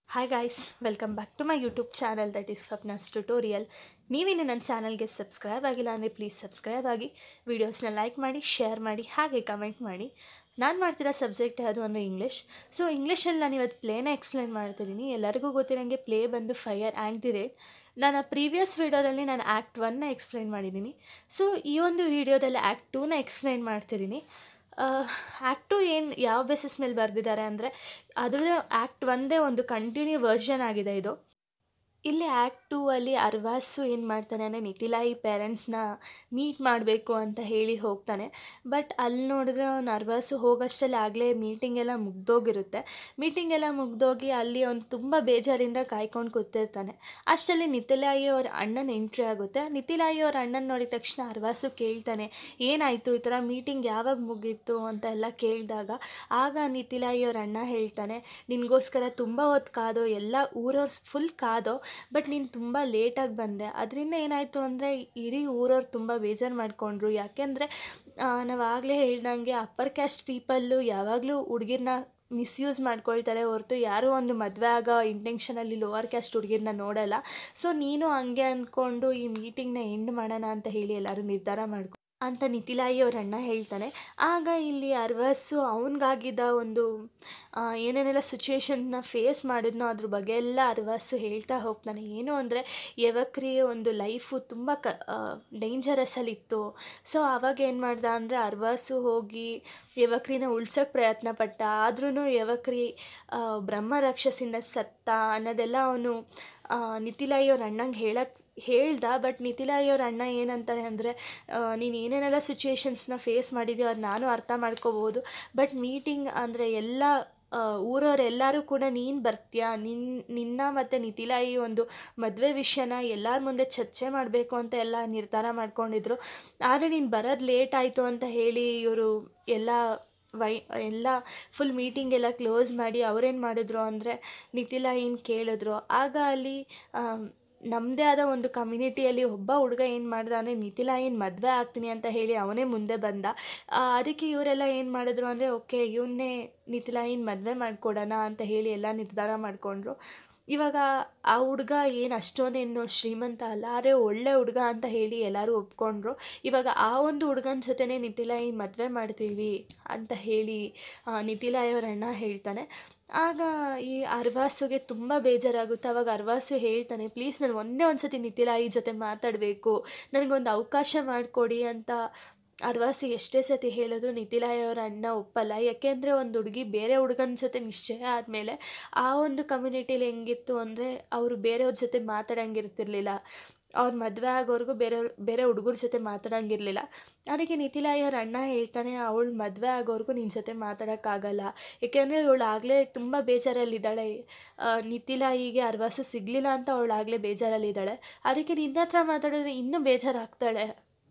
hi guys welcome back to my YouTube channel that is Swapna's tutorial ನೀವಿನ್ನು ನನ್ನ ಚಾನಲ್ಗೆ subscribe ಆಗಿಲ್ಲ ಅಂದರೆ ಪ್ಲೀಸ್ ಸಬ್ಸ್ಕ್ರೈಬ್ ಆಗಿ ವೀಡಿಯೋಸ್ನ ಲೈಕ್ ಮಾಡಿ ಶೇರ್ ಮಾಡಿ ಹಾಗೆ ಕಮೆಂಟ್ ಮಾಡಿ ನಾನು ಮಾಡ್ತಿರೋ ಸಬ್ಜೆಕ್ಟ್ ಯಾವುದು ಅಂದರೆ ಇಂಗ್ಲೀಷ್ ಸೊ ಇಂಗ್ಲೀಷಲ್ಲಿ ನಾನು ಇವತ್ತು ಪ್ಲೇನ ಎಕ್ಸ್ಪ್ಲೇನ್ ಮಾಡ್ತಿದ್ದೀನಿ ಎಲ್ಲರಿಗೂ ಗೊತ್ತಿರೋಂಗೆ ಪ್ಲೇ ಬಂದು ಫೈಯರ್ ಆ್ಯಂಡ್ ದಿ ರೇಟ್ ನಾನು ಪ್ರೀವಿಯಸ್ ವೀಡಿಯೋದಲ್ಲಿ ನಾನು ಆ್ಯಕ್ಟ್ ಒನ್ನ ಎಕ್ಸ್ಪ್ಲೇನ್ ಮಾಡಿದ್ದೀನಿ ಸೊ ಈ ಒಂದು ವೀಡಿಯೋದಲ್ಲಿ ಆ್ಯಕ್ಟ್ ಟೂನ ಎಕ್ಸ್ಪ್ಲೇನ್ ಮಾಡ್ತಿದ್ದೀನಿ ಆ್ಯಕ್ಟ್ ಟು ಏನು ಯಾವ ಬೇಸಿಸ್ ಮೇಲೆ ಬರೆದಿದ್ದಾರೆ ಅಂದರೆ ಅದರದ್ದು ಆ್ಯಕ್ಟ್ ಒಂದೇ ಒಂದು ಕಂಟಿನ್ಯೂ ವರ್ಷನ್ ಆಗಿದೆ ಇದು ಇಲ್ಲಿ ಆ್ಯಕ್ಟ್ ಟೂ ಅಲ್ಲಿ ಅರ್ವಾಸು ಏನು ಮಾಡ್ತಾನೆ ಅಂದರೆ ನಿತಿಲಾಯಿ ಪೇರೆಂಟ್ಸ್ನ ಮೀಟ್ ಮಾಡಬೇಕು ಅಂತ ಹೇಳಿ ಹೋಗ್ತಾನೆ ಬಟ್ ಅಲ್ಲಿ ನೋಡಿದ್ರೆ ಅವ್ನು ಅರ್ವಾಸು ಹೋಗೋಷ್ಟರಲ್ಲಿ ಆಗಲೇ ಮೀಟಿಂಗ್ ಎಲ್ಲ ಮುಗ್ದೋಗಿರುತ್ತೆ ಮೀಟಿಂಗ್ ಎಲ್ಲ ಮುಗ್ದೋಗಿ ಅಲ್ಲಿ ಅವ್ನು ತುಂಬ ಬೇಜಾರಿಂದ ಕಾಯ್ಕೊಂಡು ಕೂತಿರ್ತಾನೆ ಅಷ್ಟರಲ್ಲಿ ನಿತಿಲಾಯಿ ಅವ್ರ ಅಣ್ಣನ ಎಂಟ್ರಿ ಆಗುತ್ತೆ ನಿತಿಲಾಯಿ ಅವ್ರ ಅಣ್ಣನ ನೋಡಿದ ತಕ್ಷಣ ಅರ್ವಾಸು ಕೇಳ್ತಾನೆ ಏನಾಯಿತು ಈ ಥರ ಮೀಟಿಂಗ್ ಯಾವಾಗ ಮುಗೀತು ಅಂತ ಎಲ್ಲ ಕೇಳಿದಾಗ ಆಗ ನಿತಿಲಾಯಿ ಅವ್ರ ಅಣ್ಣ ಹೇಳ್ತಾನೆ ನಿನಗೋಸ್ಕರ ತುಂಬ ಹೊತ್ತು ಕಾದೋ ಎಲ್ಲ ಊರವ್ರು ಫುಲ್ ಕಾದೋ ಬಟ್ ನೀನು ತುಂಬ ಲೇಟಾಗಿ ಬಂದೆ ಅದರಿಂದ ಏನಾಯಿತು ಅಂದರೆ ಇಡೀ ಊರವ್ರು ತುಂಬ ಬೇಜಾರು ಮಾಡಿಕೊಂಡ್ರು ಯಾಕೆಂದರೆ ನಾವು ಆಗಲೇ ಹೇಳ್ದಂಗೆ ಅಪ್ಪರ್ ಕ್ಯಾಸ್ಟ್ ಪೀಪಲ್ಲು ಯಾವಾಗಲೂ ಹುಡುಗಿರ್ನ ಮಿಸ್ಯೂಸ್ ಮಾಡ್ಕೊಳ್ತಾರೆ ಹೊರತು ಯಾರೂ ಒಂದು ಮದುವೆ ಆಗೋ ಇಂಟೆನ್ಷನಲ್ಲಿ ಲೋವರ್ ಕ್ಯಾಸ್ಟ್ ಹುಡುಗಿರ್ನ ನೋಡಲ್ಲ ಸೊ ನೀನು ಹಂಗೆ ಅಂದ್ಕೊಂಡು ಈ ಮೀಟಿಂಗ್ನ ಎಂಡ್ ಮಾಡೋಣ ಅಂತ ಹೇಳಿ ಎಲ್ಲರೂ ನಿರ್ಧಾರ ಮಾಡ್ಕೊ ಅಂತ ನಿತಿಲಾಯಿ ಅವ್ರ ಅಣ್ಣ ಹೇಳ್ತಾನೆ ಆಗ ಇಲ್ಲಿ ಅರ್ವಸ್ಸು ಅವನಿಗಾಗಿದ್ದ ಒಂದು ಏನೇನೆಲ್ಲ ಸಿಚುವೇಶನ್ನ ಫೇಸ್ ಮಾಡಿದ್ನೋ ಅದ್ರ ಬಗ್ಗೆ ಎಲ್ಲ ಅರ್ವಸ್ಸು ಹೇಳ್ತಾ ಹೋಗ್ತಾನೆ ಏನು ಅಂದರೆ ಯವಕ್ರಿ ಒಂದು ಲೈಫು ತುಂಬ ಕ ಡೇಂಜರಸ್ಸಲ್ಲಿತ್ತು ಸೊ ಆವಾಗ ಏನು ಮಾಡ್ದ ಅಂದರೆ ಅರ್ವಾಸು ಹೋಗಿ ಯವಕ್ರಿನ ಉಳ್ಸೋಕ್ಕೆ ಪ್ರಯತ್ನ ಪಟ್ಟ ಆದ್ರೂ ಯವಕ್ರಿ ಬ್ರಹ್ಮ ರಾಕ್ಷಸಿಂದ ಸತ್ತ ಅನ್ನೋದೆಲ್ಲ ಅವನು ನಿತಿಲಾಯಿ ಅವ್ರ ಅಣ್ಣಂಗೆ ಹೇಳಕ್ಕೆ ಹೇಳ್ದ ಬಟ್ ನಿತಿಲಾಯಿ ಅವ್ರ ಅಣ್ಣ ಏನಂತಾರೆ ಅಂದರೆ ನೀನು ಏನೇನೆಲ್ಲ ಸಿಚುವೇಶನ್ಸ್ನ ಫೇಸ್ ಮಾಡಿದ್ಯೋ ಅದು ನಾನು ಅರ್ಥ ಮಾಡ್ಕೋಬೋದು ಬಟ್ ಮೀಟಿಂಗ್ ಅಂದರೆ ಎಲ್ಲ ಊರವರೆಲ್ಲರೂ ಕೂಡ ನೀನು ಬರ್ತೀಯಾ ನಿನ್ನ ನಿನ್ನ ಮತ್ತು ನಿತಿಲಾಯಿ ಒಂದು ಮದುವೆ ವಿಷಯನ ಎಲ್ಲರ ಮುಂದೆ ಚರ್ಚೆ ಮಾಡಬೇಕು ಅಂತ ಎಲ್ಲ ನಿರ್ಧಾರ ಮಾಡ್ಕೊಂಡಿದ್ರು ಆದರೆ ನೀನು ಬರೋದು ಲೇಟ್ ಆಯಿತು ಅಂತ ಹೇಳಿ ಇವರು ಎಲ್ಲ ವೈ ಎಲ್ಲ ಫುಲ್ ಮೀಟಿಂಗ್ ಎಲ್ಲ ಕ್ಲೋಸ್ ಮಾಡಿ ಅವರೇನು ಮಾಡಿದ್ರು ಅಂದರೆ ನಿತಿಲಾಯಿನ ಕೇಳಿದ್ರು ಆಗ ಅಲ್ಲಿ ನಮ್ಮದೇ ಆದ ಒಂದು ಕಮ್ಯುನಿಟಿಯಲ್ಲಿ ಒಬ್ಬ ಹುಡುಗ ಏನು ಮಾಡ್ದ ಅಂದರೆ ನಿತಿಲಾಯಿನ ಮದುವೆ ಆಗ್ತೀನಿ ಅಂತ ಹೇಳಿ ಅವನೇ ಮುಂದೆ ಬಂದ ಅದಕ್ಕೆ ಇವರೆಲ್ಲ ಏನು ಮಾಡಿದ್ರು ಅಂದರೆ ಓಕೆ ಇವನ್ನೇ ನಿತಿಲಾಯಿನ ಮದುವೆ ಮಾಡಿಕೊಡೋಣ ಅಂತ ಹೇಳಿ ಎಲ್ಲ ನಿರ್ಧಾರ ಮಾಡಿಕೊಂಡ್ರು ಇವಾಗ ಆ ಹುಡುಗ ಏನು ಅಷ್ಟೊಂದೇನು ಶ್ರೀಮಂತ ಅಲ್ಲ ಆದರೆ ಒಳ್ಳೆ ಹುಡುಗ ಅಂತ ಹೇಳಿ ಎಲ್ಲರೂ ಒಪ್ಕೊಂಡ್ರು ಇವಾಗ ಆ ಒಂದು ಹುಡುಗನ ಜೊತೆನೇ ನಿತಿಲಾಯಿ ಮದುವೆ ಮಾಡ್ತೀವಿ ಅಂತ ಹೇಳಿ ನಿತಿಲಾಯಿ ಅವ್ರ ಅಣ್ಣ ಹೇಳ್ತಾನೆ ಆಗ ಈ ಅರ್ವಾಸುಗೆ ತುಂಬ ಬೇಜಾರಾಗುತ್ತೆ ಅವಾಗ ಅರ್ವಾಸು ಹೇಳ್ತಾನೆ ಪ್ಲೀಸ್ ನಾನು ಒಂದೇ ಒಂದು ಸತಿ ನಿತಿಲಾಯಿ ಜೊತೆ ಮಾತಾಡಬೇಕು ನನಗೊಂದು ಅವಕಾಶ ಮಾಡಿಕೊಡಿ ಅಂತ ಅರ್ವಾಸಿ ಎಷ್ಟೇ ಸತಿ ಹೇಳಿದ್ರು ನಿತಿಲಾಯಿ ಅವರ ಅಣ್ಣ ಒಪ್ಪಲ್ಲ ಯಾಕೆಂದರೆ ಒಂದು ಹುಡುಗಿ ಬೇರೆ ಹುಡುಗನ ಜೊತೆ ನಿಶ್ಚಯ ಆದಮೇಲೆ ಆ ಒಂದು ಕಮ್ಯುನಿಟೀಲಿ ಹೆಂಗಿತ್ತು ಅಂದರೆ ಅವರು ಬೇರೆಯವ್ರ ಜೊತೆ ಮಾತಾಡೋಂಗಿರ್ತಿರ್ಲಿಲ್ಲ ಅವ್ರ ಮದುವೆ ಆಗೋವರೆಗೂ ಬೇರೆಯವ್ರ ಬೇರೆ ಹುಡುಗರ ಜೊತೆ ಮಾತಾಡೋಂಗಿರಲಿಲ್ಲ ಅದಕ್ಕೆ ನಿತಿಲಾಯಿ ಅವ್ರ ಅಣ್ಣ ಹೇಳ್ತಾನೆ ಅವಳು ಮದುವೆ ಆಗೋವರೆಗೂ ನಿನ್ನ ಜೊತೆ ಮಾತಾಡೋಕ್ಕಾಗಲ್ಲ ಏಕೆಂದರೆ ಇವಳು ಆಗಲೇ ತುಂಬ ಬೇಜಾರಲ್ಲಿದ್ದಾಳೆ ನಿತಿಲಾಯಿಗೆ ಅರ್ವಾಸು ಸಿಗಲಿಲ್ಲ ಅಂತ ಅವಳು ಆಗಲೇ ಬೇಜಾರಲ್ಲಿದ್ದಾಳೆ ಅದಕ್ಕೆ ನಿನ್ನ ಹತ್ರ ಮಾತಾಡಿದ್ರೆ ಇನ್ನೂ ಬೇಜಾರಾಗ್ತಾಳೆ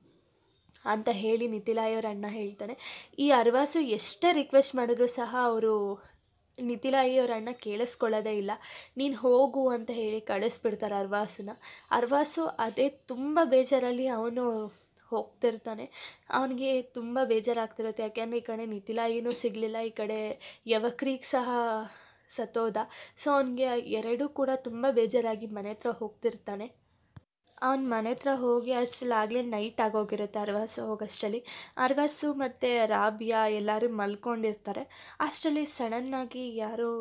ಅಂತ ಹೇಳಿ ನಿತಿಲಾಯಿ ಅವ್ರ ಅಣ್ಣ ಹೇಳ್ತಾನೆ ಈ ಅರ್ವಾಸು ಎಷ್ಟೇ ರಿಕ್ವೆಸ್ಟ್ ಮಾಡಿದ್ರು ಸಹ ಅವರು ನಿತಿಲಾಯಿ ಅವ್ರ ಅಣ್ಣ ಕೇಳಿಸ್ಕೊಳ್ಳೋದೇ ಇಲ್ಲ ನೀನು ಹೋಗು ಅಂತ ಹೇಳಿ ಕಳಿಸ್ಬಿಡ್ತಾರೆ ಅರ್ವಾಸುನ ಅರ್ವಾಸು ಅದೇ ತುಂಬ ಬೇಜಾರಲ್ಲಿ ಅವನು ಹೋಗ್ತಿರ್ತಾನೆ ಅವನಿಗೆ ತುಂಬ ಬೇಜಾರಾಗ್ತಿರುತ್ತೆ ಯಾಕೆಂದರೆ ಈ ಕಡೆ ನಿತಿಲಾಯಿನೂ ಸಿಗಲಿಲ್ಲ ಈ ಕಡೆ ಯವಕ್ರಿಗೆ ಸಹ ಸತ್ತೋದ ಸೊ ಅವನಿಗೆ ಎರಡೂ ಕೂಡ ತುಂಬ ಬೇಜಾರಾಗಿ ಮನೆ ಹತ್ರ ಹೋಗ್ತಿರ್ತಾನೆ ಅವ್ನ ಮನೆ ಹತ್ರ ಹೋಗಿ ಅಷ್ಟರಲ್ಲಿ ಆಗಲೇ ನೈಟ್ ಆಗೋಗಿರುತ್ತೆ ಅರ್ವಾಸು ಹೋಗೋಷ್ಟರಲ್ಲಿ ಅರ್ವಾಸು ಮತ್ತು ರಾಬಿಯಾ ಎಲ್ಲರೂ ಮಲ್ಕೊಂಡಿರ್ತಾರೆ ಅಷ್ಟರಲ್ಲಿ ಸಡನ್ನಾಗಿ ಯಾರೋ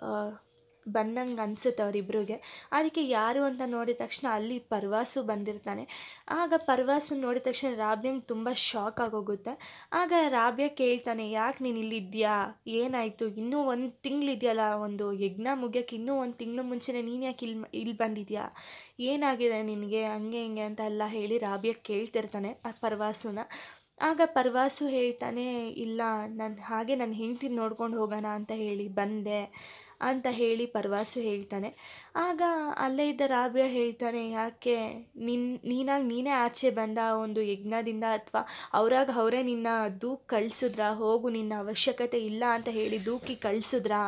ಬಂದಂಗೆ ಅನಿಸುತ್ತೆ ಅವರಿಬ್ರಿಗೆ ಅದಕ್ಕೆ ಯಾರು ಅಂತ ನೋಡಿದ ತಕ್ಷಣ ಅಲ್ಲಿ ಪರ್ವಾಸು ಬಂದಿರ್ತಾನೆ ಆಗ ಪರ್ವಾಸು ನೋಡಿದ ತಕ್ಷಣ ರಾಬ್ಯಂಗೆ ತುಂಬ ಶಾಕ್ ಆಗೋಗುತ್ತೆ ಆಗ ರಾಬ್ಯ ಕೇಳ್ತಾನೆ ಯಾಕೆ ನೀನು ಇಲ್ಲಿದ್ಯಾ ಏನಾಯಿತು ಇನ್ನೂ ಒಂದು ತಿಂಗಳಿದೆಯಲ್ಲ ಒಂದು ಯಜ್ಞ ಮುಗಿಯೋಕ್ಕೆ ಇನ್ನೂ ಒಂದು ತಿಂಗಳು ಮುಂಚೆನೇ ನೀನು ಯಾಕೆ ಇಲ್ಲಿ ಇಲ್ಲಿ ಬಂದಿದ್ಯಾ ಏನಾಗಿದೆ ನಿನಗೆ ಹಂಗೆ ಹಿಂಗೆ ಅಂತ ಎಲ್ಲ ಹೇಳಿ ರಾಬ್ಯ ಕೇಳ್ತಿರ್ತಾನೆ ಆ ಪರ್ವಾಸುನ ಆಗ ಪರ್ವಾಸು ಹೇಳ್ತಾನೆ ಇಲ್ಲ ನಾನು ಹಾಗೆ ನನ್ನ ಹೆಂಡ್ತಿನ ನೋಡ್ಕೊಂಡು ಹೋಗೋಣ ಅಂತ ಹೇಳಿ ಬಂದೆ ಅಂತ ಹೇಳಿ ಪರ್ವಾಸು ಹೇಳ್ತಾನೆ ಆಗ ಅಲ್ಲೇ ಇದ್ದ ರಾಬ್ಯ ಹೇಳ್ತಾನೆ ಯಾಕೆ ನಿನ್ ನೀನಾಗಿ ನೀನೇ ಆಚೆ ಬಂದ ಒಂದು ಯಜ್ಞದಿಂದ ಅಥವಾ ಅವರಾಗ ಅವರೇ ನಿನ್ನ ದೂಕ್ ಕಳಿಸಿದ್ರಾ ಹೋಗು ನಿನ್ನ ಅವಶ್ಯಕತೆ ಇಲ್ಲ ಅಂತ ಹೇಳಿ ದೂಕಿ ಕಳಿಸಿದ್ರಾ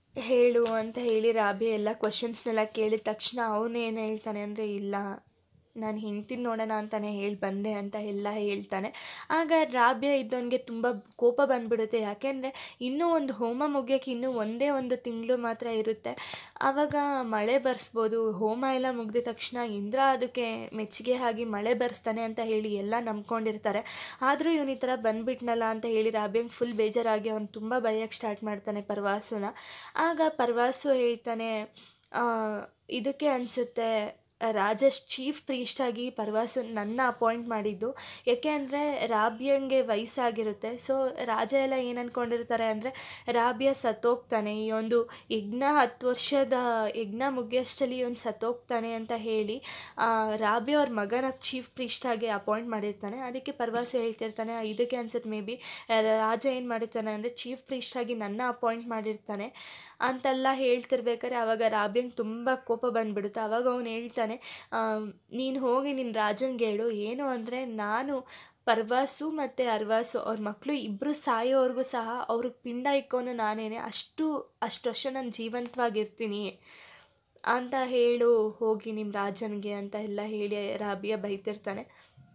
ಹೇಳು ಅಂತ ಹೇಳಿ ರಾಬಿ ಎಲ್ಲ ಕ್ವಶನ್ಸ್ನೆಲ್ಲ ಕೇಳಿದ ತಕ್ಷಣ ಅವನೇನು ಹೇಳ್ತಾನೆ ಅಂದರೆ ಇಲ್ಲ ನಾನು ಹೆಂಡ್ತಿನ ನೋಡೋಣ ಅಂತಲೇ ಹೇಳಿ ಬಂದೆ ಅಂತ ಎಲ್ಲ ಹೇಳ್ತಾನೆ ಆಗ ರಾಬ್ಯ ಇದ್ದವನಿಗೆ ತುಂಬ ಕೋಪ ಬಂದ್ಬಿಡುತ್ತೆ ಯಾಕೆಂದರೆ ಇನ್ನೂ ಒಂದು ಹೋಮ ಮುಗಿಯೋಕ್ಕೆ ಇನ್ನೂ ಒಂದೇ ಒಂದು ತಿಂಗಳು ಮಾತ್ರ ಇರುತ್ತೆ ಆವಾಗ ಮಳೆ ಬರ್ಸ್ಬೋದು ಹೋಮ ಎಲ್ಲ ಮುಗಿದ ತಕ್ಷಣ ಇಂದ್ರ ಅದಕ್ಕೆ ಮೆಚ್ಚುಗೆ ಆಗಿ ಮಳೆ ಬರ್ಸ್ತಾನೆ ಅಂತ ಹೇಳಿ ಎಲ್ಲ ನಂಬ್ಕೊಂಡಿರ್ತಾರೆ ಆದರೂ ಇವನು ಈ ಥರ ಬಂದ್ಬಿಟ್ನಲ್ಲ ಅಂತ ಹೇಳಿ ರಾಬ್ಯಂಗೆ ಫುಲ್ ಬೇಜಾರಾಗಿ ಅವ್ನು ತುಂಬ ಬೈಯೋಕ್ಕೆ ಸ್ಟಾರ್ಟ್ ಮಾಡ್ತಾನೆ ಪರ್ವಾಸುನ ಆಗ ಪರ್ವಾಸು ಹೇಳ್ತಾನೆ ಆ, ಇದಕ್ಕೆ ಅನಿಸುತ್ತೆ ರಾಜೇಶ್ ಚೀಫ್ ಪ್ರೀಸ್ಟ್ ಆಗಿ ಪರ್ವಾಸು ನನ್ನ ಅಪಾಯಿಂಟ್ ಮಾಡಿದ್ದು ಏಕೆ ಅಂದರೆ ರಾಬ್ಯಂಗೆ ವಯಸ್ಸಾಗಿರುತ್ತೆ ಸೊ ರಾಜ ಎಲ್ಲ ಏನು ಅಂದ್ಕೊಂಡಿರ್ತಾರೆ ಅಂದರೆ ರಾಬ್ಯ ಸತ್ತೋಗ್ತಾನೆ ಈ ಒಂದು ಯಜ್ಞ ಹತ್ತು ವರ್ಷದ ಯಜ್ಞ ಮುಗಿಯೋಷ್ಟರಲ್ಲಿ ಇವನು ಸತ್ತೋಗ್ತಾನೆ ಅಂತ ಹೇಳಿ ಆ, ರಾಬ್ಯ ಅವ್ರ ಮಗನ ಚೀಫ್ ಪ್ರೀಸ್ಟ್ ಆಗಿ ಅಪಾಯಿಂಟ್ ಮಾಡಿರ್ತಾನೆ ಅದಕ್ಕೆ ಪರ್ವಾಸು ಹೇಳ್ತಿರ್ತಾನೆ ಇದಕ್ಕೆ ಅನ್ಸುತ್ತೆ ಮೇ ಬಿ ರಾಜ ಏನು ಮಾಡಿರ್ತಾನೆ ಅಂದರೆ ಚೀಫ್ ಪ್ರೀಸ್ಟ್ ಆಗಿ ನನ್ನ ಅಪಾಯಿಂಟ್ ಮಾಡಿರ್ತಾನೆ ಅಂತೆಲ್ಲ ಹೇಳ್ತಿರ್ಬೇಕಾದ್ರೆ ಆವಾಗ ರಾಬ್ಯಂಗೆ ತುಂಬ ಕೋಪ ಬಂದ್ಬಿಡುತ್ತೆ ಆವಾಗ ಅವನು ಹೇಳ್ತಾನೆ ನೀನು ಹೋಗಿ ನಿನ್ನ ರಾಜನ್ಗೆ ಹೇಳು ಏನು ಅಂದರೆ ನಾನು ಪರ್ವಾಸು ಮತ್ತು ಅರ್ವಾಸು ಅವ್ರ ಮಕ್ಕಳು ಇಬ್ಬರು ಸಾಯೋವರೆಗೂ ಸಹ ಅವ್ರಿಗೆ ಪಿಂಡ ಇಕ್ಕೋನು ನಾನೇನೆ ಅಷ್ಟು ಅಷ್ಟು ವರ್ಷ ನಾನು ಜೀವಂತವಾಗಿರ್ತೀನಿ ಅಂತ ಹೇಳು ಹೋಗಿ ನಿಮ್ಮ ರಾಜನಿಗೆ ಅಂತ ಎಲ್ಲ ಹೇಳಿ ರಾಬಿಯ ಬೈತಿರ್ತಾನೆ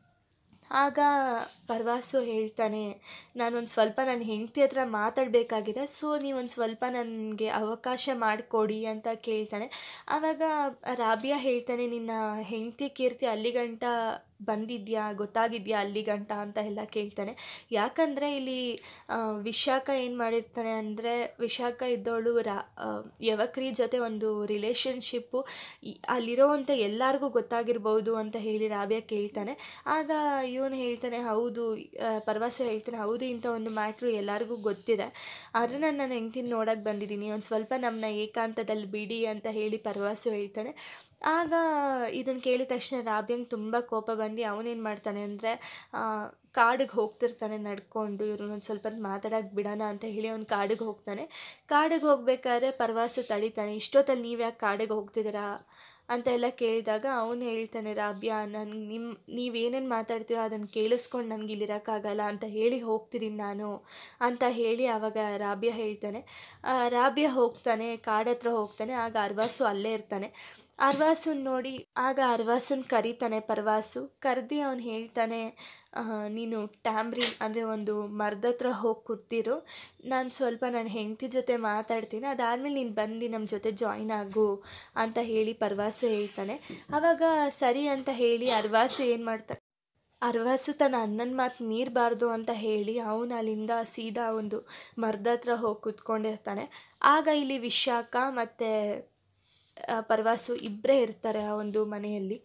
ಆಗ ಪರ್ವಾಸು ಹೇಳ್ತಾನೆ ನಾನೊಂದು ಸ್ವಲ್ಪ ನನ್ನ ಹೆಂಡತಿ ಹತ್ರ ಮಾತಾಡಬೇಕಾಗಿದೆ ಸೊ ನೀವೊಂದು ಸ್ವಲ್ಪ ನನಗೆ ಅವಕಾಶ ಮಾಡಿಕೊಡಿ ಅಂತ ಕೇಳ್ತಾನೆ ಆವಾಗ ರಾಬಿಯಾ ಹೇಳ್ತಾನೆ ನಿನ್ನ ಹೆಂಡತಿ ಕೀರ್ತಿ ಅಲ್ಲಿಗಂಟ ಬಂದಿದ್ಯಾ ಗೊತ್ತಾಗಿದ್ಯಾ ಅಲ್ಲಿಗಂಟ ಅಂತ ಎಲ್ಲ ಕೇಳ್ತಾನೆ ಯಾಕಂದರೆ ಇಲ್ಲಿ ಆ, ವಿಶಾಖ ಏನು ಮಾಡಿರ್ತಾನೆ ಅಂದರೆ ವಿಶಾಖ ಇದ್ದವಳು ರಾ ಆ, ಯವಕ್ರಿ ಜೊತೆ ಒಂದು ರಿಲೇಷನ್ಶಿಪ್ಪು ಅಲ್ಲಿರೋವಂಥ ಎಲ್ಲರಿಗೂ ಗೊತ್ತಾಗಿರ್ಬೋದು ಅಂತ ಹೇಳಿ ರಾಬ್ಯ ಕೇಳ್ತಾನೆ ಆಗ ಇವನು ಹೇಳ್ತಾನೆ ಹೌದು ಆ, ಪರ್ವಾಸ ಹೇಳ್ತಾನೆ ಹೌದು ಇಂಥ ಒಂದು ಮ್ಯಾಟ್ರು ಎಲ್ಲರಿಗೂ ಗೊತ್ತಿದೆ ಆದರೆ ನಾನು ನನ್ನ ಹೆಂಡ್ತಿನ ನೋಡೋಕೆ ಬಂದಿದ್ದೀನಿ ಒಂದು ಸ್ವಲ್ಪ ನಮ್ಮನ್ನ ಏಕಾಂತದಲ್ಲಿ ಬಿಡಿ ಅಂತ ಹೇಳಿ ಪರ್ವಾಸು ಹೇಳ್ತಾನೆ ಆಗ ಇದನ್ನು ಕೇಳಿದ ತಕ್ಷಣ ರಾಬ್ಯಂಗೆ ತುಂಬ ಕೋಪ ಬಂದು ಅವನೇನು ಮಾಡ್ತಾನೆ ಅಂದರೆ ಕಾಡಿಗೆ ಹೋಗ್ತಿರ್ತಾನೆ ನಡ್ಕೊಂಡು ಇವ್ರನ್ನ ಒಂದು ಸ್ವಲ್ಪ ಹೊತ್ತು ಮಾತಾಡೋಕೆ ಬಿಡೋಣ ಅಂತ ಹೇಳಿ ಅವ್ನು ಕಾಡಿಗೆ ಹೋಗ್ತಾನೆ ಕಾಡಿಗೆ ಹೋಗ್ಬೇಕಾದ್ರೆ ಪರ್ವಾಸು ತಡಿತಾನೆ ಇಷ್ಟೊತ್ತಲ್ಲಿ ನೀವು ಯಾಕೆ ಕಾಡಿಗೆ ಹೋಗ್ತಿದ್ದೀರಾ ಅಂತ ಎಲ್ಲ ಕೇಳಿದಾಗ ಅವನು ಹೇಳ್ತಾನೆ ರಾಬ್ಯ ನನ್ಗೆ ನಿಮ್ಮ ನೀವೇನೇನು ಮಾತಾಡ್ತೀರೋ ಅದನ್ನು ಕೇಳಿಸ್ಕೊಂಡು ನನಗೆ ಇಲ್ಲಿರೋಕ್ಕಾಗಲ್ಲ ಅಂತ ಹೇಳಿ ಹೋಗ್ತಿದ್ದೀನಿ ನಾನು ಅಂತ ಹೇಳಿ ಆವಾಗ ರಾಬ್ಯ ಹೇಳ್ತಾನೆ ಆ, ರಾಬ್ಯ ಹೋಗ್ತಾನೆ ಕಾಡತ್ರ ಹೋಗ್ತಾನೆ ಆಗ ಅರ್ವಾಸು ಅಲ್ಲೇ ಇರ್ತಾನೆ ಅರ್ವಾಸನ್ ನೋಡಿ ಆಗ ಅರ್ವಾಸನ್ ಕರೀತಾನೆ ಪರ್ವಾಸು ಕರೆದಿ ಅವನು ಹೇಳ್ತಾನೆ ಆ, ನೀನು ಟ್ಯಾಮ್ರಿನ್ ಅಂದರೆ ಒಂದು ಮರದ ಹತ್ರ ಹೋಗಿ ಕೂತಿರು ನಾನು ಸ್ವಲ್ಪ ನನ್ನ ಹೆಂಡತಿ ಜೊತೆ ಮಾತಾಡ್ತೀನಿ ಅದಾದಮೇಲೆ ನೀನು ಬಂದು ನಮ್ಮ ಜೊತೆ ಜಾಯ್ನ್ ಆಗು ಅಂತ ಹೇಳಿ ಪರ್ವಾಸು ಹೇಳ್ತಾನೆ ಆವಾಗ ಸರಿ ಅಂತ ಹೇಳಿ ಅರ್ವಾಸು ಏನು ಮಾಡ್ತಾನೆ ಅರ್ವಾಸು ತನ್ನ ಅಣ್ಣನ ಮಾತು ಮೀರಬಾರ್ದು ಅಂತ ಹೇಳಿ ಅವನು ಅಲ್ಲಿಂದ ಸೀದಾ ಒಂದು ಮರದ ಹತ್ರ ಹೋಗಿ ಕೂತ್ಕೊಂಡಿರ್ತಾನೆ ಆಗ ಇಲ್ಲಿ ವಿಶಾಖ ಮತ್ತು ಪರ್ವಾಸು ಇಬ್ಬರೇ ಇರ್ತಾರೆ ಆ ಒಂದು ಮನೆಯಲ್ಲಿ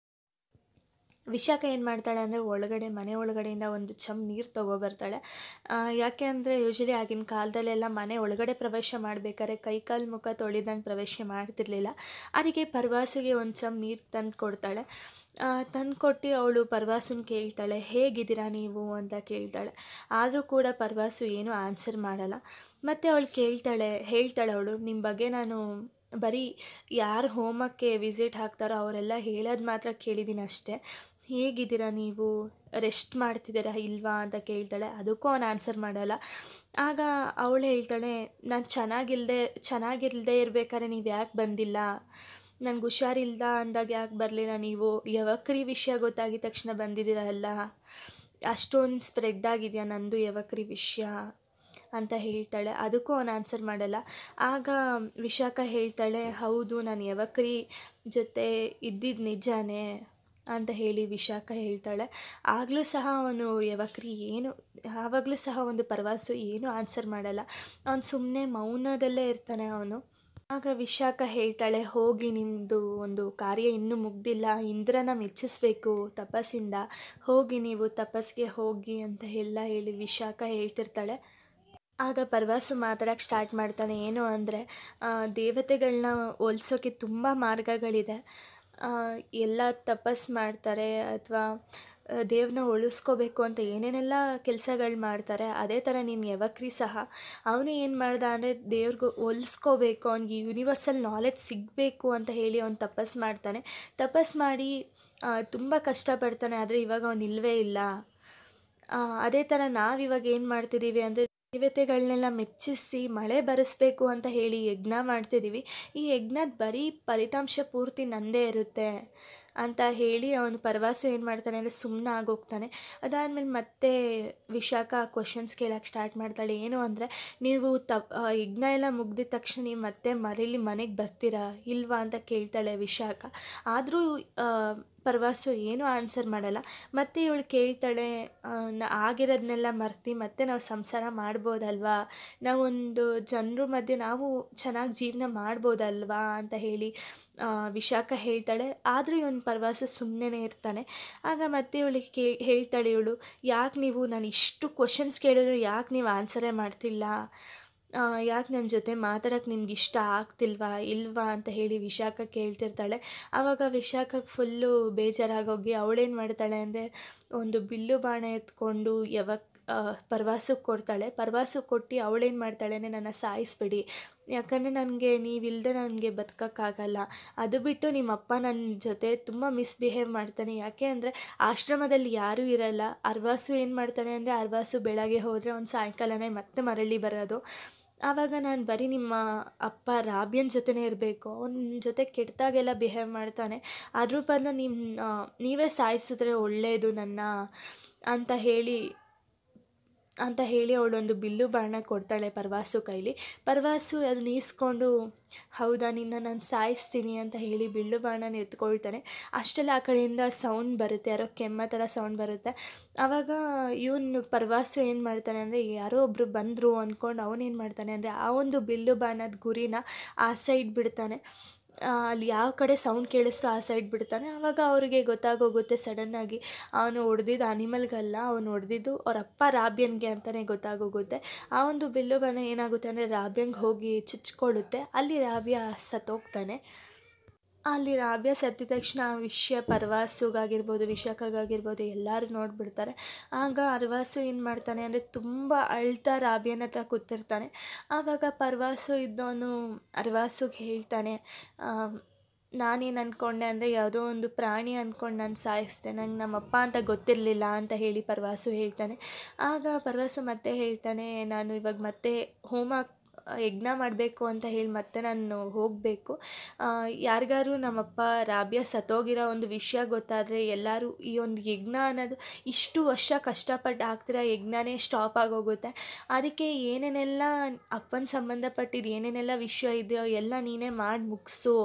ವಿಶಾಖ ಏನು ಮಾಡ್ತಾಳೆ ಅಂದರೆ ಒಳಗಡೆ ಮನೆ ಒಳಗಡೆಯಿಂದ ಒಂದು ಚಮ್ ನೀರು ತೊಗೊಬರ್ತಾಳೆ ಆ, ಯಾಕೆ ಅಂದರೆ ಯೂಶ್ವಲಿ ಆಗಿನ ಕಾಲದಲ್ಲೆಲ್ಲ ಮನೆ ಒಳಗಡೆ ಪ್ರವೇಶ ಮಾಡಬೇಕಾದ್ರೆ ಕೈ ಕಾಲು ಮುಖ ತೊಳಿದಂಗೆ ಪ್ರವೇಶ ಮಾಡ್ತಿರ್ಲಿಲ್ಲ ಅದಕ್ಕೆ ಪರ್ವಾಸಿಗೆ ಒಂದು ಚಮ್ ನೀರು ತಂದು ಕೊಡ್ತಾಳೆ ತಂದು ಕೊಟ್ಟು ಅವಳು ಪರ್ವಾಸನ ಕೇಳ್ತಾಳೆ ಹೇಗಿದ್ದೀರಾ ನೀವು ಅಂತ ಕೇಳ್ತಾಳೆ ಆದರೂ ಕೂಡ ಪರ್ವಾಸು ಏನೂ ಆನ್ಸರ್ ಮಾಡಲ್ಲ ಮತ್ತು ಅವಳು ಕೇಳ್ತಾಳೆ ಹೇಳ್ತಾಳೆ ಅವಳು ನಿಮ್ಮ ಬಗ್ಗೆ ನಾನು ಬರೀ ಯಾರು ಹೋಮಕ್ಕೆ ವಿಸಿಟ್ ಹಾಕ್ತಾರೋ ಅವರೆಲ್ಲ ಹೇಳೋದು ಮಾತ್ರ ಕೇಳಿದ್ದೀನಿ ಅಷ್ಟೇ ಹೇಗಿದ್ದೀರಾ ನೀವು ರೆಸ್ಟ್ ಮಾಡ್ತಿದ್ದೀರಾ ಇಲ್ವಾ ಅಂತ ಕೇಳ್ತಾಳೆ ಅದಕ್ಕೂ ಅವನು ಆನ್ಸರ್ ಮಾಡಲ್ಲ ಆಗ ಅವಳು ಹೇಳ್ತಾಳೆ ನಾನು ಚೆನ್ನಾಗಿಲ್ಲದೆ ಚೆನ್ನಾಗಿಲ್ಲದೆ ಇರ್ಬೇಕಾದ್ರೆ ನೀವು ಯಾಕೆ ಬಂದಿಲ್ಲ ನನಗೆ ಹುಷಾರಿಲ್ದ ಅಂದಾಗ ಯಾಕೆ ಬರಲಿಲ್ಲ ನೀವು ಯವಕ್ರಿ ವಿಷಯ ಗೊತ್ತಾಗಿದ ತಕ್ಷಣ ಬಂದಿದ್ದೀರಲ್ಲ ಅಷ್ಟೊಂದು ಸ್ಪ್ರೆಡ್ ಆಗಿದೆಯಾ ನಂದು ಯವಕ್ರಿ ವಿಷಯ ಅಂತ ಹೇಳ್ತಾಳೆ ಅದಕ್ಕೂ ಅವನು ಆನ್ಸರ್ ಮಾಡಲ್ಲ ಆಗ ವಿಶಾಖ ಹೇಳ್ತಾಳೆ ಹೌದು ನಾನು ಯವಕ್ರಿ ಜೊತೆ ಇದ್ದಿದ್ದು ನಿಜಾನೇ ಅಂತ ಹೇಳಿ ವಿಶಾಖ ಹೇಳ್ತಾಳೆ ಆಗಲೂ ಸಹ ಅವನು ಯವಕ್ರಿ ಏನು ಆವಾಗಲೂ ಸಹ ಒಂದು ಪರವಾಸು ಏನೂ ಆನ್ಸರ್ ಮಾಡಲ್ಲ ಅವನು ಸುಮ್ಮನೆ ಮೌನದಲ್ಲೇ ಇರ್ತಾನೆ ಅವನು ಆಗ ವಿಶಾಖ ಹೇಳ್ತಾಳೆ ಹೋಗಿ ನಿಮ್ಮದು ಒಂದು ಕಾರ್ಯ ಇನ್ನೂ ಮುಗ್ದಿಲ್ಲ ಇಂದ್ರನ ಮೆಚ್ಚಿಸ್ಬೇಕು ತಪಸ್ಸಿಂದ ಹೋಗಿ ನೀವು ತಪಸ್ಸಿಗೆ ಹೋಗಿ ಅಂತ ಎಲ್ಲ ಹೇಳಿ ವಿಶಾಖ ಹೇಳ್ತಿರ್ತಾಳೆ ಆಗ ಪರ್ವಾಸು ಮಾತಾಡೋಕ್ಕೆ ಸ್ಟಾರ್ಟ್ ಮಾಡ್ತಾನೆ ಏನು ಅಂದರೆ ದೇವತೆಗಳನ್ನ ಹೋಲ್ಸೋಕ್ಕೆ ತುಂಬ ಮಾರ್ಗಗಳಿದೆ ಆ, ಎಲ್ಲ ತಪಸ್ ಮಾಡ್ತಾರೆ ಅಥವಾ ದೇವ್ರನ್ನ ಉಳಿಸ್ಕೋಬೇಕು ಅಂತ ಏನೇನೆಲ್ಲ ಕೆಲಸಗಳು ಮಾಡ್ತಾರೆ ಅದೇ ಥರ ನೀನು ಯವಕ್ರಿ ಸಹ ಅವನು ಏನು ಮಾಡ್ದ ಅಂದರೆ ದೇವ್ರಿಗೂ ಹೋಲಿಸ್ಕೋಬೇಕು ಅವ್ನಿಗೆ ಯೂನಿವರ್ಸಲ್ ನಾಲೆಡ್ಜ್ ಸಿಗಬೇಕು ಅಂತ ಹೇಳಿ ಅವ್ನು ತಪಸ್ ಮಾಡ್ತಾನೆ ತಪಸ್ ಮಾಡಿ ತುಂಬ ಕಷ್ಟಪಡ್ತಾನೆ ಆದರೆ ಇವಾಗ ಅವನು ಇಲ್ಲವೇ ಇಲ್ಲ ಆ, ಅದೇ ಥರ ನಾವಿವಾಗ ಏನು ಮಾಡ್ತಿದ್ದೀವಿ ಅಂದರೆ ದೇವತೆಗಳನ್ನೆಲ್ಲ ಮೆಚ್ಚಿಸಿ ಮಳೆ ಬರೆಸ್ಬೇಕು ಅಂತ ಹೇಳಿ ಯಜ್ಞ ಮಾಡ್ತಿದ್ದೀವಿ ಈ ಯಜ್ಞದ ಬರೀ ಫಲಿತಾಂಶ ಪೂರ್ತಿ ನಂದೇ ಇರುತ್ತೆ ಅಂತ ಹೇಳಿ ಅವನು ಪರವಾಸು ಏನು ಮಾಡ್ತಾನೆ ಅಂದರೆ ಸುಮ್ಮನೆ ಆಗೋಗ್ತಾನೆ ಅದಾದಮೇಲೆ ಮತ್ತೆ ವಿಶಾಖ ಕ್ವಶನ್ಸ್ ಕೇಳೋಕ್ಕೆ ಸ್ಟಾರ್ಟ್ ಮಾಡ್ತಾಳೆ ಏನು ಅಂದರೆ ನೀವು ತಪ್ ಯಜ್ಞ ಎಲ್ಲ ಮುಗ್ದಿದ ತಕ್ಷಣ ನೀವು ಮತ್ತೆ ಮರೀಲಿ ಮನೆಗೆ ಬರ್ತೀರಾ ಇಲ್ವಾ ಅಂತ ಕೇಳ್ತಾಳೆ ವಿಶಾಖ ಆದರೂ ಪರವಾಸು ಏನೂ ಆನ್ಸರ್ ಮಾಡಲ್ಲ ಮತ್ತೆ ಇವಳು ಕೇಳ್ತಾಳೆ ನ ಆಗಿರೋದನ್ನೆಲ್ಲ ಮರ್ತು ಮತ್ತೆ ನಾವು ಸಂಸಾರ ಮಾಡ್ಬೋದಲ್ವಾ ನಾವೊಂದು ಜನರ ಮಧ್ಯೆ ನಾವು ಚೆನ್ನಾಗಿ ಜೀವನ ಮಾಡ್ಬೋದಲ್ವಾ ಅಂತ ಹೇಳಿ ವಿಶಾಖ ಹೇಳ್ತಾಳೆ ಆದರೂ ಇವನು ಪರವಾಸ ಸುಮ್ಮನೆ ಇರ್ತಾನೆ ಆಗ ಮತ್ತೆ ಇವಳಿಗೆ ಕೇ ಹೇಳ್ತಾಳೆ ಇವಳು ಯಾಕೆ ನೀವು ನಾನು ಇಷ್ಟು ಕ್ವಶನ್ಸ್ ಕೇಳಿದ್ರು ಯಾಕೆ ನೀವು ಆನ್ಸರೇ ಮಾಡ್ತಿಲ್ಲ ಯಾಕೆ ನನ್ನ ಜೊತೆ ಮಾತಾಡೋಕ್ಕೆ ನಿಮ್ಗೆ ಇಷ್ಟ ಆಗ್ತಿಲ್ವಾ ಇಲ್ವಾ ಅಂತ ಹೇಳಿ ವಿಶಾಖ ಕೇಳ್ತಿರ್ತಾಳೆ ಆವಾಗ ವಿಶಾಖಕ್ಕೆ ಫುಲ್ಲು ಬೇಜಾರಾಗೋಗಿ ಅವಳೇನು ಮಾಡ್ತಾಳೆ ಅಂದರೆ ಒಂದು ಬಿಲ್ಲು ಬಾಣ ಎತ್ಕೊಂಡು ಯಾವಾಗ ಪರವಾಸಕ್ಕೆ ಕೊಡ್ತಾಳೆ ಪರವಾಸಕ್ಕೆ ಕೊಟ್ಟು ಅವಳೇನು ಮಾಡ್ತಾಳೆ ಅಂದರೆ ನನ್ನ ಸಾಯಿಸ್ಬಿಡಿ ಯಾಕಂದರೆ ನನಗೆ ನೀವಿಲ್ಲದೆ ನನಗೆ ಬದುಕೋಕ್ಕಾಗಲ್ಲ ಅದು ಬಿಟ್ಟು ನಿಮ್ಮಪ್ಪ ನನ್ನ ಜೊತೆ ತುಂಬ ಮಿಸ್ಬಿಹೇವ್ ಮಾಡ್ತಾನೆ ಯಾಕೆ ಅಂದರೆ ಆಶ್ರಮದಲ್ಲಿ ಯಾರೂ ಇರಲ್ಲ ಅರ್ವಾಸು ಏನು ಮಾಡ್ತಾನೆ ಅಂದರೆ ಅರ್ವಾಸು ಬೆಳಗ್ಗೆ ಹೋದರೆ ಅವ್ನು ಸಾಯಂಕಾಲನೇ ಮತ್ತೆ ಮರಳಿ ಬರೋದು ಆವಾಗ ನಾನು ಬರೀ ನಿಮ್ಮ ಅಪ್ಪ ರಾಬಿಯನ್ ಜೊತೆನೇ ಇರಬೇಕು ಅವನ ಜೊತೆ ಕೆಟ್ಟದಾಗೆಲ್ಲ ಬಿಹೇವ್ ಮಾಡ್ತಾನೆ ಅದ್ರ ಬದಲು ನಿಮ್ಮ ನೀವೇ ಸಾಯಿಸಿದ್ರೆ ಒಳ್ಳೆಯದು ನನ್ನ ಅಂತ ಹೇಳಿ ಅಂತ ಹೇಳಿ ಅವಳೊಂದು ಬಿಲ್ಲು ಬಾಣ ಕೊಡ್ತಾಳೆ ಪರವಾಸು ಕೈಲಿ ಪರವಾಸು ಅದನ್ನ ಈಸ್ಕೊಂಡು ಹೌದಾ ನಿನ್ನ ನಾನು ಸಾಯಿಸ್ತೀನಿ ಅಂತ ಹೇಳಿ ಬಿಲ್ಲು ಬಾಣನ ಎತ್ಕೊಳ್ತಾನೆ ಅಷ್ಟೆಲ್ಲ ಆ ಕಡೆಯಿಂದ ಸೌಂಡ್ ಬರುತ್ತೆ ಯಾರೋ ಕೆಮ್ಮ ಥರ ಸೌಂಡ್ ಬರುತ್ತೆ ಆವಾಗ ಇವನು ಪರವಾಸು ಏನು ಮಾಡ್ತಾನೆ ಅಂದರೆ ಯಾರೋ ಒಬ್ಬರು ಬಂದರು ಅಂದ್ಕೊಂಡು ಅವನೇನು ಮಾಡ್ತಾನೆ ಅಂದರೆ ಆ ಒಂದು ಬಿಲ್ಲು ಬಾಣದ ಗುರಿನ ಆ ಸೈಡ್ ಬಿಡ್ತಾನೆ ಅಲ್ಲಿ ಯಾವ ಕಡೆ ಸೌಂಡ್ ಕೇಳಿಸ್ತೋ ಆ ಸೈಡ್ ಬಿಡ್ತಾನೆ ಆವಾಗ ಅವರಿಗೆ ಗೊತ್ತಾಗೋಗುತ್ತೆ ಸಡನ್ನಾಗಿ ಅವನು ಹೊಡೆದಿದ್ದು ಅನಿಮಲ್ಗಲ್ಲ ಅವನು ಹೊಡೆದಿದ್ದು ಅವ್ರ ಅಪ್ಪ ರಾಬಿಯನ್ಗೆ ಅಂತಲೇ ಗೊತ್ತಾಗೋಗುತ್ತೆ ಆ ಒಂದು ಬಿಲ್ಲು ಬಾಣ ಏನಾಗುತ್ತೆ ಅಂದರೆ ರಾಬಿಯಂಗೆ ಹೋಗಿ ಚುಚ್ಕೊಳ್ಳುತ್ತೆ ಅಲ್ಲಿ ರಾಬಿಯ ಸತ್ತೋಗ್ತಾನೆ ಅಲ್ಲಿ ರಾಬ್ಯ ಸತ್ತಿದ ತಕ್ಷಣ ಆ ವಿಷಯ ಪರ್ವಾಸುಗಾಗಿರ್ಬೋದು ವಿಶಾಖಗಾಗಿರ್ಬೋದು ಎಲ್ಲರೂ ನೋಡಿಬಿಡ್ತಾರೆ ಆಗ ಅರ್ವಾಸು ಏನು ಮಾಡ್ತಾನೆ ಅಂದರೆ ತುಂಬ ಅಳ್ತಾ ರಾಬ್ಯನ ಹತ್ರ ಕೂತಿರ್ತಾನೆ ಆವಾಗ ಪರ್ವಾಸು ಇದ್ದವನು ಅರ್ವಾಸುಗೆ ಹೇಳ್ತಾನೆ ನಾನೇನು ಅಂದ್ಕೊಂಡೆ ಅಂದರೆ ಯಾವುದೋ ಒಂದು ಪ್ರಾಣಿ ಅಂದ್ಕೊಂಡು ನಾನು ಸಾಯಿಸ್ದೆ ನಂಗೆ ನಮ್ಮಪ್ಪ ಅಂತ ಗೊತ್ತಿರಲಿಲ್ಲ ಅಂತ ಹೇಳಿ ಪರ್ವಾಸು ಹೇಳ್ತಾನೆ ಆಗ ಪರ್ವಾಸು ಮತ್ತೆ ಹೇಳ್ತಾನೆ ನಾನು ಇವಾಗ ಮತ್ತೆ ಹೋಮ ಯಜ್ಞ ಮಾಡಬೇಕು ಅಂತ ಹೇಳಿ ಮತ್ತೆ ನಾನು ಹೋಗಬೇಕು ಯಾರಿಗಾರು ನಮ್ಮಪ್ಪ ರಾಬ್ಯ ಸತ್ತೋಗಿರೋ ಒಂದು ವಿಷಯ ಗೊತ್ತಾದರೆ ಎಲ್ಲರೂ ಈ ಒಂದು ಯಜ್ಞ ಅನ್ನೋದು ಇಷ್ಟು ವರ್ಷ ಕಷ್ಟಪಟ್ಟು ಆಗ್ತಿರೋ ಯಜ್ಞನೇ ಸ್ಟಾಪ್ ಆಗೋಗುತ್ತೆ ಅದಕ್ಕೆ ಏನೇನೆಲ್ಲ ಅಪ್ಪನ ಸಂಬಂಧಪಟ್ಟಿದ್ದು ಏನೇನೆಲ್ಲ ವಿಷಯ ಇದೆಯೋ ಎಲ್ಲ ನೀನೇ ಮಾಡಿ ಮುಗಿಸು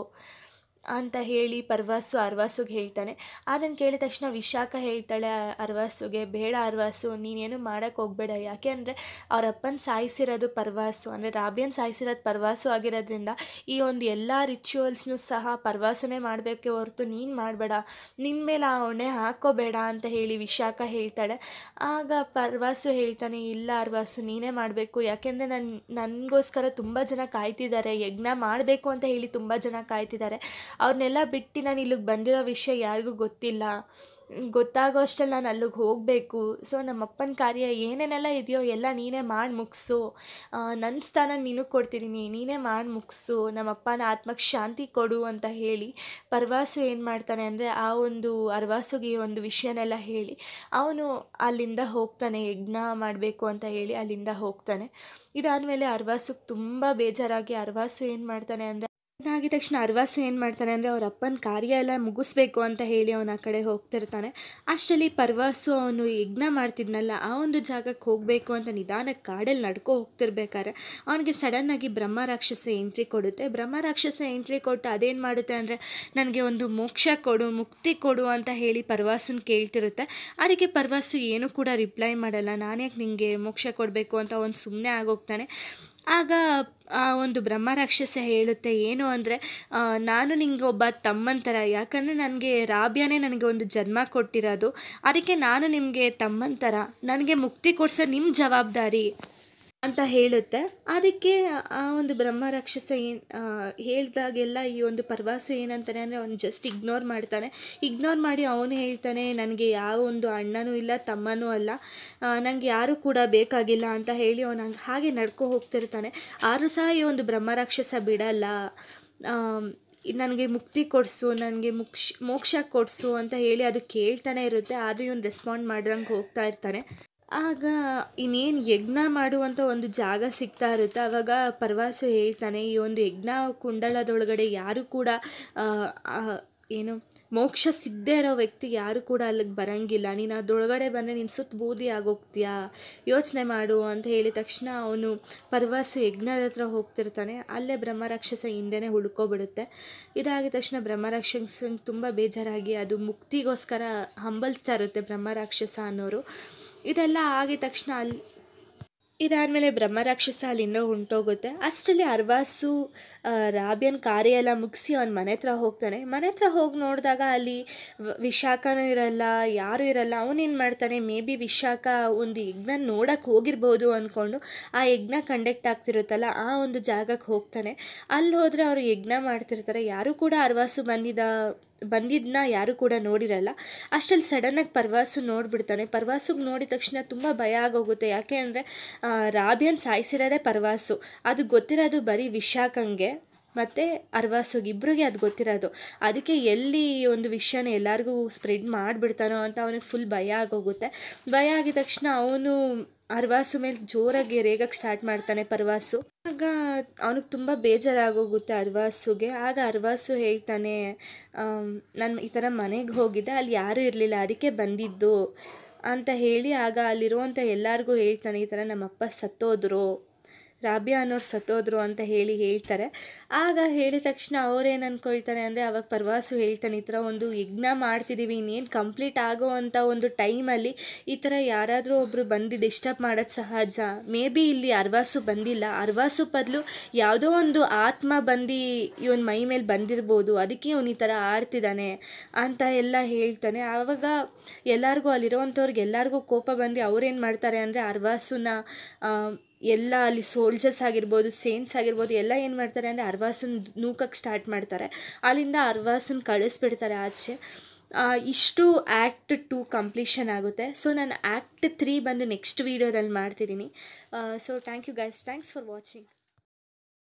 ಅಂತ ಹೇಳಿ ಪರ್ವಾಸು ಅರ್ವಾಸುಗೆ ಹೇಳ್ತಾನೆ ಅದನ್ನು ಕೇಳಿದ ತಕ್ಷಣ ವಿಶಾಖ ಹೇಳ್ತಾಳೆ ಅರ್ವಾಸುಗೆ ಬೇಡ ಅರ್ವಾಸು ನೀನೇನು ಮಾಡೋಕ್ಕೆ ಹೋಗಬೇಡ ಯಾಕೆ ಅಂದರೆ ಅವ್ರ ಅಪ್ಪನ ಸಾಯಿಸಿರೋದು ಪರ್ವಾಸು ಅಂದರೆ ರಾಬಿಯನ್ ಸಾಯಿಸಿರೋದು ಪರ್ವಾಸು ಆಗಿರೋದ್ರಿಂದ ಈ ಒಂದು ಎಲ್ಲ ರಿಚುವಲ್ಸ್ನೂ ಸಹ ಪರ್ವಾಸನೇ ಮಾಡಬೇಕೆ ಹೊರತು ನೀನು ಮಾಡಬೇಡ ನಿನ್ನ ಮೇಲೆ ಆ ಹೊಣೆ ಹಾಕೋಬೇಡ ಅಂತ ಹೇಳಿ ವಿಶಾಖ ಹೇಳ್ತಾಳೆ ಆಗ ಪರ್ವಾಸು ಹೇಳ್ತಾನೆ ಇಲ್ಲ ಅರ್ವಾಸು ನೀನೇ ಮಾಡಬೇಕು ಯಾಕೆಂದರೆ ನನ್ನ ನನಗೋಸ್ಕರ ತುಂಬ ಜನ ಕಾಯ್ತಿದ್ದಾರೆ ಯಜ್ಞ ಮಾಡಬೇಕು ಅಂತ ಹೇಳಿ ತುಂಬ ಜನ ಕಾಯ್ತಿದ್ದಾರೆ ಅವ್ರನ್ನೆಲ್ಲ ಬಿಟ್ಟು ನಾನು ಇಲ್ಲಿಗೆ ಬಂದಿರೋ ವಿಷಯ ಯಾರಿಗೂ ಗೊತ್ತಿಲ್ಲ ಗೊತ್ತಾಗೋ ಅಷ್ಟರಲ್ಲಿ ನಾನು ಅಲ್ಲಿಗೆ ಹೋಗಬೇಕು ಸೊ ನಮ್ಮಪ್ಪನ ಕಾರ್ಯ ಏನೇನೆಲ್ಲ ಇದೆಯೋ ಎಲ್ಲ ನೀನೇ ಮಾಡಿ ಮುಗಿಸು ನನ್ನ ಸ್ಥಾನ ನಿನಗೆ ಕೊಡ್ತಿದ್ದೀನಿ ನೀನೇ ಮಾಡಿ ಮುಗಿಸು ನಮ್ಮಪ್ಪನ ಆತ್ಮಕ್ಕೆ ಶಾಂತಿ ಕೊಡು ಅಂತ ಹೇಳಿ ಪರ್ವಾಸು ಏನು ಮಾಡ್ತಾನೆ ಅಂದರೆ ಆ ಒಂದು ಅರ್ವಾಸುಗೆ ಈ ಒಂದು ವಿಷಯನೆಲ್ಲ ಹೇಳಿ ಅವನು ಅಲ್ಲಿಂದ ಹೋಗ್ತಾನೆ ಯಜ್ಞ ಮಾಡಬೇಕು ಅಂತ ಹೇಳಿ ಅಲ್ಲಿಂದ ಹೋಗ್ತಾನೆ ಇದಾದಮೇಲೆ ಅರ್ವಾಸುಗೆ ತುಂಬ ಬೇಜಾರಾಗಿ ಅರ್ವಾಸು ಏನು ಮಾಡ್ತಾನೆ ಅಂದರೆ ಆಗಿದ ತಕ್ಷಣ ಅರ್ವಾಸು ಏನು ಮಾಡ್ತಾನೆ ಅಂದರೆ ಅವ್ರ ಅಪ್ಪನ ಕಾರ್ಯ ಎಲ್ಲ ಮುಗಿಸ್ಬೇಕು ಅಂತ ಹೇಳಿ ಅವನ ಆ ಕಡೆ ಹೋಗ್ತಿರ್ತಾನೆ ಅಷ್ಟರಲ್ಲಿ ಪರ್ವಾಸು ಅವನು ಯಜ್ಞ ಮಾಡ್ತಿದ್ನಲ್ಲ ಆ ಒಂದು ಜಾಗಕ್ಕೆ ಹೋಗಬೇಕು ಅಂತ ನಿಧಾನಕ್ಕೆ ಕಾಡಲ್ಲಿ ನಡ್ಕೊ ಹೋಗ್ತಿರ್ಬೇಕಾದ್ರೆ ಅವನಿಗೆ ಸಡನ್ನಾಗಿ ಬ್ರಹ್ಮ ರಾಕ್ಷಸ ಎಂಟ್ರಿ ಕೊಡುತ್ತೆ ಬ್ರಹ್ಮ ರಾಕ್ಷಸ ಎಂಟ್ರಿ ಕೊಟ್ಟು ಅದೇನು ಮಾಡುತ್ತೆ ಅಂದರೆ ನನಗೆ ಒಂದು ಮೋಕ್ಷ ಕೊಡು ಮುಕ್ತಿ ಕೊಡು ಅಂತ ಹೇಳಿ ಪರ್ವಾಸನ ಕೇಳ್ತಿರುತ್ತೆ ಅದಕ್ಕೆ ಪರ್ವಾಸು ಏನು ಕೂಡ ರಿಪ್ಲೈ ಮಾಡಲ್ಲ ನಾನ್ಯಾಕೆ ನಿಮಗೆ ಮೋಕ್ಷ ಕೊಡಬೇಕು ಅಂತ ಅವನು ಸುಮ್ಮನೆ ಆಗೋಗ್ತಾನೆ ಆಗ ಆ ಒಂದು ಬ್ರಹ್ಮ ರಾಕ್ಷಸ ಹೇಳುತ್ತೆ ಏನು ಅಂದರೆ ನಾನು ನಿಂಗೆ ಒಬ್ಬ ತಮ್ಮನ ಥರ ಯಾಕಂದರೆ ನನಗೆ ರಾಬ್ಯಾನೇ ನನಗೆ ಒಂದು ಜನ್ಮ ಕೊಟ್ಟಿರೋದು ಅದಕ್ಕೆ ನಾನು ನಿಮಗೆ ತಮ್ಮನ ಥರ ನನಗೆ ಮುಕ್ತಿ ಕೊಡ್ಸೋದು ನಿಮ್ಮ ಜವಾಬ್ದಾರಿ ಅಂತ ಹೇಳುತ್ತೆ ಅದಕ್ಕೆ ಆ ಒಂದು ಬ್ರಹ್ಮ ರಾಕ್ಷಸ ಏನು ಹೇಳಿದಾಗೆಲ್ಲ ಈ ಒಂದು ಪರ್ವಾಸು ಏನಂತಾನೆ ಅಂದರೆ ಅವನು ಜಸ್ಟ್ ಇಗ್ನೋರ್ ಮಾಡ್ತಾನೆ ಇಗ್ನೋರ್ ಮಾಡಿ ಅವನು ಹೇಳ್ತಾನೆ ನನಗೆ ಯಾವ ಒಂದು ಅಣ್ಣನೂ ಇಲ್ಲ ತಮ್ಮನೂ ಅಲ್ಲ ನನಗೆ ಯಾರೂ ಕೂಡ ಬೇಕಾಗಿಲ್ಲ ಅಂತ ಹೇಳಿ ಅವನು ಹಂಗೆ ಹಾಗೆ ನಡ್ಕೊ ಹೋಗ್ತಿರ್ತಾನೆ ಆದರೂ ಸಹ ಈ ಒಂದು ಬ್ರಹ್ಮ ರಾಕ್ಷಸ ಬಿಡಲ್ಲ ನನಗೆ ಮುಕ್ತಿ ಕೊಡಿಸು ನನಗೆ ಮುಕ್ಷ ಮೋಕ್ಷ ಕೊಡಿಸು ಅಂತ ಹೇಳಿ ಅದು ಕೇಳ್ತಾನೆ ಇರುತ್ತೆ ಆದರೂ ಇವನು ರೆಸ್ಪಾಂಡ್ ಮಾಡ್ದಂಗೆ ಹೋಗ್ತಾ ಇರ್ತಾನೆ ಆಗ ಇನ್ನೇನು ಯಜ್ಞ ಮಾಡುವಂಥ ಒಂದು ಜಾಗ ಸಿಗ್ತಾ ಇರುತ್ತೆ ಆವಾಗ ಪರ್ವಾಸು ಹೇಳ್ತಾನೆ ಈ ಒಂದು ಯಜ್ಞ ಕುಂಡಲದೊಳಗಡೆ ಯಾರೂ ಕೂಡ ಏನು ಮೋಕ್ಷ ಸಿಗದೇ ಇರೋ ವ್ಯಕ್ತಿ ಯಾರು ಕೂಡ ಅಲ್ಲಿಗೆ ಬರಂಗಿಲ್ಲ ನೀನು ಅದರೊಳಗಡೆ ಬಂದರೆ ನೀನು ಸುತ್ತ ಬೂದಿ ಆಗೋಗ್ತೀಯಾ ಯೋಚನೆ ಮಾಡು ಅಂತ ಹೇಳಿದ ತಕ್ಷಣ ಅವನು ಪರ್ವಾಸು ಯಜ್ಞದ ಹತ್ರ ಹೋಗ್ತಿರ್ತಾನೆ ಅಲ್ಲೇ ಬ್ರಹ್ಮರಾಕ್ಷಸ ಹಿಂದೆನೇ ಹುಡ್ಕೋಬಿಡುತ್ತೆ ಇದಾಗಿದ ತಕ್ಷಣ ಬ್ರಹ್ಮರಾಕ್ಷಸಂಗೆ ತುಂಬ ಬೇಜಾರಾಗಿ ಅದು ಮುಕ್ತಿಗೋಸ್ಕರ ಹಂಬಲಿಸ್ತಾ ಇರುತ್ತೆ ಬ್ರಹ್ಮರಾಕ್ಷಸ ಅನ್ನೋರು ಇದೆಲ್ಲ ಆಗಿದ ತಕ್ಷಣ ಅಲ್ಲಿ ಇದಾದಮೇಲೆ ಬ್ರಹ್ಮರಾಕ್ಷಸ ಅಲ್ಲಿಂದ ಹೊಂಟೋಗುತ್ತೆ ಅಷ್ಟರಲ್ಲಿ ಅರ್ವಾಸು ಆ, ರಾಬ್ಯನ್ ಕಾರ್ಯ ಎಲ್ಲ ಮುಗಿಸಿ ಅವನ ಮನೆ ಹತ್ರ ಹೋಗ್ತಾನೆ ಮನೆ ಹತ್ರ ಹೋಗಿ ನೋಡಿದಾಗ ಅಲ್ಲಿ ವ- ವಿಶಾಖನೂ ಇರಲ್ಲ ಯಾರೂ ಇರಲ್ಲ ಅವನೇನು ಮಾಡ್ತಾನೆ ಮೇ ಬಿ ವಿಶಾಖ ಒಂದು ಯಜ್ಞ ನೋಡಕ್ಕೆ ಹೋಗಿರ್ಬೋದು ಅಂದ್ಕೊಂಡು ಆ ಯಜ್ಞ ಕಂಡಕ್ಟ್ ಆಗ್ತಿರುತ್ತಲ್ಲ ಆ ಒಂದು ಜಾಗಕ್ಕೆ ಹೋಗ್ತಾನೆ ಅಲ್ಲಿ ಹೋದರೆ ಅವರು ಯಜ್ಞ ಮಾಡ್ತಿರ್ತಾರೆ ಯಾರೂ ಕೂಡ ಅರ್ವಾಸು ಬಂದಿದ್ದ ಬಂದಿದ್ದನ್ನ ಯಾರೂ ಕೂಡ ನೋಡಿರಲ್ಲ ಅಷ್ಟರಲ್ಲಿ ಸಡನ್ನಾಗಿ ಪರ್ವಾಸು ನೋಡಿಬಿಡ್ತಾನೆ ಪರ್ವಾಸುಗೆ ನೋಡಿದ ತಕ್ಷಣ ತುಂಬ ಭಯ ಆಗೋಗುತ್ತೆ ಯಾಕೆ ಅಂದರೆ ರಾಬಿಯನ್ ಸಾಯಿಸಿರೋದೇ ಪರ್ವಾಸು ಅದು ಗೊತ್ತಿರೋದು ಬರೀ ವಿಶಾಖಂಗೆ ಮತ್ತು ಅರ್ವಾಸುಗೆ ಇಬ್ರಿಗೆ ಅದು ಗೊತ್ತಿರೋದು ಅದಕ್ಕೆ ಎಲ್ಲಿ ಒಂದು ವಿಷಯನ ಎಲ್ಲರಿಗೂ ಸ್ಪ್ರೆಡ್ ಮಾಡಿಬಿಡ್ತಾನೋ ಅಂತ ಅವನಿಗೆ ಫುಲ್ ಭಯ ಆಗೋಗುತ್ತೆ ಭಯ ಆಗಿದ ತಕ್ಷಣ ಅವನು ಅರ್ವಾಸು ಮೇಲೆ ಜೋರಾಗಿ ರೇಗಕ್ಕೆ ಸ್ಟಾರ್ಟ್ ಮಾಡ್ತಾನೆ ಪರ್ವಾಸು ಆಗ ಅವನಿಗೆ ತುಂಬ ಬೇಜಾರಾಗೋಗುತ್ತೆ ಅರ್ವಾಸುಗೆ ಆಗ ಅರ್ವಾಸು ಹೇಳ್ತಾನೆ ನಾನು ಈ ಥರ ಮನೆಗೆ ಹೋಗಿದ್ದೆ ಅಲ್ಲಿ ಯಾರೂ ಇರಲಿಲ್ಲ ಅದಕ್ಕೆ ಬಂದಿದ್ದು ಅಂತ ಹೇಳಿ ಆಗ ಅಲ್ಲಿರುವಂಥ ಎಲ್ಲರಿಗೂ ಹೇಳ್ತಾನೆ ಈ ಥರ ನಮ್ಮಪ್ಪ ಸತ್ತೋದ್ರು ರಾಬಿಯಾ ಅನ್ನೋರು ಸತ್ತೋದ್ರು ಅಂತ ಹೇಳಿ ಹೇಳ್ತಾರೆ ಆಗ ಹೇಳಿದ ತಕ್ಷಣ ಅವ್ರೇನು ಅಂದ್ಕೊಳ್ತಾರೆ ಅಂದರೆ ಅವಾಗ ಪರ್ವಾಸು ಹೇಳ್ತಾನೆ ಈ ಥರ ಒಂದು ಯಜ್ಞ ಮಾಡ್ತಿದ್ದೀವಿ ಇನ್ನೇನು ಕಂಪ್ಲೀಟ್ ಆಗೋ ಅಂಥ ಒಂದು ಟೈಮಲ್ಲಿ ಈ ಥರ ಯಾರಾದರೂ ಒಬ್ಬರು ಬಂದು ಡಿಸ್ಟರ್ಬ್ ಮಾಡೋದು ಸಹಜ ಮೇ ಬಿ ಇಲ್ಲಿ ಅರ್ವಾಸು ಬಂದಿಲ್ಲ ಅರ್ವಾಸು ಬದಲು ಯಾವುದೋ ಒಂದು ಆತ್ಮ ಬಂದು ಇವನ್ ಮೈ ಮೇಲೆ ಬಂದಿರ್ಬೋದು ಅದಕ್ಕೆ ಇವನು ಈ ಥರ ಆಡ್ತಿದ್ದಾನೆ ಅಂತ ಎಲ್ಲ ಹೇಳ್ತಾನೆ ಆವಾಗ ಎಲ್ಲರಿಗೂ ಅಲ್ಲಿರೋವಂಥವ್ರಿಗೆ ಎಲ್ಲರಿಗೂ ಕೋಪ ಬಂದು ಅವ್ರೇನು ಮಾಡ್ತಾರೆ ಅಂದರೆ ಅರ್ವಾಸುನ ಆ, ಎಲ್ಲ ಅಲ್ಲಿ ಸೋಲ್ಜರ್ಸ್ ಆಗಿರ್ಬೋದು ಸೇನ್ಸ್ ಆಗಿರ್ಬೋದು ಎಲ್ಲ ಏನು ಮಾಡ್ತಾರೆ ಅಂದರೆ ಅರ್ವಾಸನ್ ನೂಕಕ್ಕೆ ಸ್ಟಾರ್ಟ್ ಮಾಡ್ತಾರೆ ಅಲ್ಲಿಂದ ಅರ್ವಾಸನ್ ಕಳಿಸ್ಬಿಡ್ತಾರೆ ಆಚೆ ಆ, ಇಷ್ಟು ಆ್ಯಕ್ಟ್ ಟು ಕಂಪ್ಲೀಷನ್ ಆಗುತ್ತೆ ಸೊ ನಾನು ಆ್ಯಕ್ಟ್ ತ್ರೀ ಬಂದು ನೆಕ್ಸ್ಟ್ ವೀಡಿಯೋದಲ್ಲಿ ಮಾಡ್ತಿದ್ದೀನಿ so thank you guys thanks for watching